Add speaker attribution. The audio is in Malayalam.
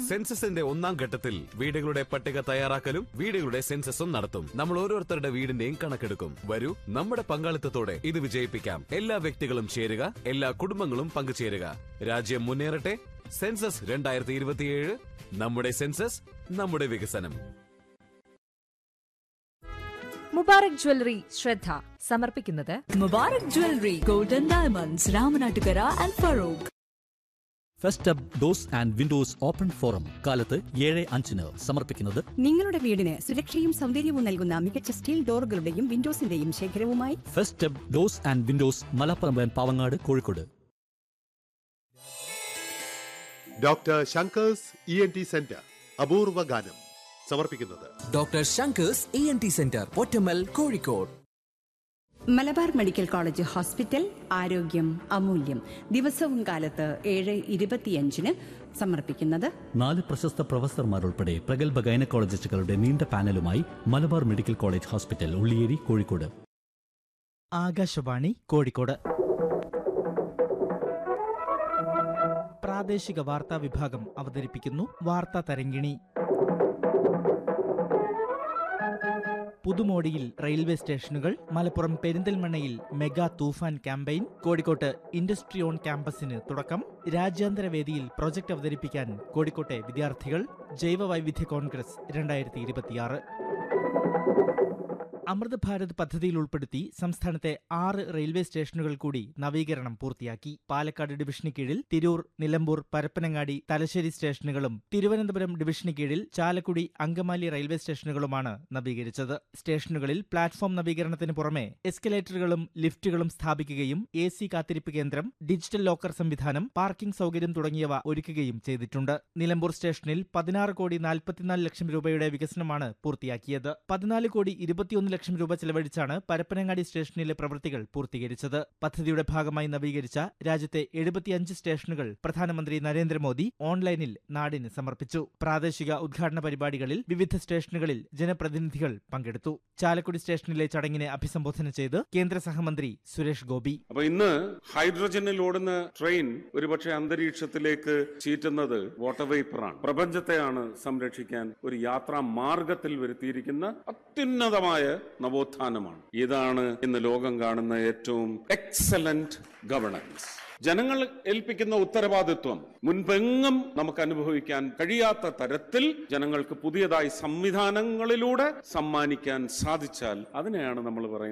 Speaker 1: സെൻസസിന്റെ ഒന്നാം ഘട്ടത്തിൽ വീടുകളുടെ പട്ടിക തയ്യാറാക്കലും വീടുകളുടെ സെൻസസും നടത്തും നമ്മൾ ഓരോരുത്തരുടെ വീടിന്റെയും കണക്കെടുക്കും വരൂ നമ്മുടെ പങ്കാളിത്തത്തോടെ ഇത് വിജയിപ്പിക്കാം എല്ലാ വ്യക്തികളും ചേരുക എല്ലാ കുടുംബങ്ങളും പങ്കുചേരുക രാജ്യം മുന്നേറട്ടെ സെൻസസ് രണ്ടായിരത്തി ഇരുപത്തിയേഴ് നമ്മുടെ സെൻസസ് നമ്മുടെ വികസനം
Speaker 2: മുബാറക് ജ്വല്ലറി ശ്രദ്ധ സമർപ്പിക്കുന്നത്
Speaker 3: Mubarak Jewelry, Golden Diamonds, Ramanattukara and Farouk.
Speaker 4: First up doors and windows open forum കാലത്ത് ഏഴ് അഞ്ചിന് സമർപ്പിക്കുന്നത്
Speaker 5: നിങ്ങളുടെ വീടിന് സുരക്ഷയും സൗന്ദര്യവും നൽകുന്ന മികച്ച സ്റ്റീൽ ഡോറുകളുടെയും വിൻഡോസിന്റെയും ശേഖരവുമായി
Speaker 4: first up doors and windows Malappuram Pavangad Kozhikode
Speaker 6: doctor Shanker's E N T centre അപൂർവ ഗാനം സമർപ്പിക്കുന്നത്
Speaker 7: doctor Shanker's E N T centre Pottammal Kozhikode
Speaker 5: Malabar medical college hospital ആരോഗ്യം അമൂല്യം ദിവസവും കാലത്ത് ഏഴ് ഇരുപത്തിയഞ്ചിന് സമർപ്പിക്കുന്നത്
Speaker 4: നാല് പ്രശസ്ത പ്രൊഫസർമാർ ഉൾപ്പെടെ പ്രഗത്ഭ ഗൈനക്കോളജിസ്റ്റുകളുടെ നീണ്ട പാനലുമായി Malabar medical college hospital Ulliyeri Kozhikode
Speaker 8: Akashvani Kozhikode പ്രാദേശിക വാർത്താ വിഭാഗം അവതരിപ്പിക്കുന്നു വാർത്താ തരങ്കിണി പുതുമോടിയിൽ റെയിൽവേ സ്റ്റേഷനുകൾ മലപ്പുറം പെരിന്തൽമണ്ണയിൽ മെഗാ തൂഫാൻ ക്യാമ്പയിൻ കോഴിക്കോട്ട് ഇൻഡസ്ട്രി ഓൺ ക്യാമ്പസിന് തുടക്കം രാജ്യാന്തര വേദിയിൽ പ്രൊജക്ട് അവതരിപ്പിക്കാൻ കോഴിക്കോട്ടെ വിദ്യാർത്ഥികൾ ജൈവ വൈവിധ്യ കോൺഗ്രസ് രണ്ടായിരത്തി ഇരുപത്തിയാറ് അമൃത് ഭാരത് പദ്ധതിയിൽ ഉൾപ്പെടുത്തി സംസ്ഥാനത്തെ ആറ് റെയിൽവേ സ്റ്റേഷനുകൾ കൂടി നവീകരണം പൂർത്തിയാക്കി പാലക്കാട് ഡിവിഷന് കീഴിൽ തിരൂർ നിലമ്പൂർ പരപ്പനങ്ങാടി തലശ്ശേരി സ്റ്റേഷനുകളും തിരുവനന്തപുരം ഡിവിഷന് കീഴിൽ ചാലക്കുടി അങ്കമാലി റെയിൽവേ സ്റ്റേഷനുകളുമാണ് നവീകരിച്ചത് സ്റ്റേഷനുകളിൽ പ്ലാറ്റ്ഫോം നവീകരണത്തിന് പുറമെ എസ്കലേറ്ററുകളും ലിഫ്റ്റുകളും സ്ഥാപിക്കുകയും എ സി കാത്തിരിപ്പ് കേന്ദ്രം ഡിജിറ്റൽ ലോക്കർ സംവിധാനം പാർക്കിംഗ് സൗകര്യം തുടങ്ങിയവ ഒരുക്കുകയും ചെയ്തിട്ടുണ്ട് നിലമ്പൂർ സ്റ്റേഷനിൽ പതിനാറ് കോടി നാൽപ്പത്തിനാല് ലക്ഷം രൂപയുടെ വികസനമാണ് പൂർത്തിയാക്കിയത് പതിനാല് കോടി ഇരുപത്തിയൊന്ന് ലക്ഷം രൂപ ചെലവഴിച്ചാണ് പരപ്പനങ്ങാടി സ്റ്റേഷനിലെ പ്രവൃത്തികൾ പൂർത്തീകരിച്ചത് പദ്ധതിയുടെ ഭാഗമായി നവീകരിച്ച രാജ്യത്തെ എഴുപത്തിയഞ്ച് സ്റ്റേഷനുകൾ പ്രധാനമന്ത്രി നരേന്ദ്രമോദി ഓൺലൈനിൽ നാടിന് സമർപ്പിച്ചു പ്രാദേശിക ഉദ്ഘാടന പരിപാടികളിൽ വിവിധ സ്റ്റേഷനുകളിൽ ജനപ്രതിനിധികൾ പങ്കെടുത്തു ചാലക്കുടി സ്റ്റേഷനിലെ ചടങ്ങിനെ അഭിസംബോധന ചെയ്ത് കേന്ദ്ര സഹമന്ത്രി സുരേഷ് ഗോപി
Speaker 9: അപ്പൊ ഇന്ന് ഹൈഡ്രജനിൽ ഓടുന്ന ട്രെയിൻ ഒരുപക്ഷെ അന്തരീക്ഷത്തിലേക്ക് ചീറ്റുന്നത് വാട്ടർ വേപ്പറാണ് പ്രപഞ്ചത്തെയാണ് സംരക്ഷിക്കാൻ ഒരു യാത്രാ മാർഗത്തിൽ വരുത്തിയിരിക്കുന്ന അത്യുന്നതമായ നവോത്ഥാനമാണ് ഇതാണ് ഇന്ന് ലോകം കാണുന്ന ഏറ്റവും എക്സലന്റ് ഗവർണൻസ് ജനങ്ങൾ ഏൽപ്പിക്കുന്ന ഉത്തരവാദിത്വം മുൻപെങ്ങും നമുക്ക് അനുഭവിക്കാൻ കഴിയാത്ത തരത്തിൽ ജനങ്ങൾക്ക് പുതിയതായി സംവിധാനങ്ങളിലൂടെ സമ്മാനിക്കാൻ സാധിച്ചാൽ അതിനെയാണ് നമ്മൾ പറയുന്നത്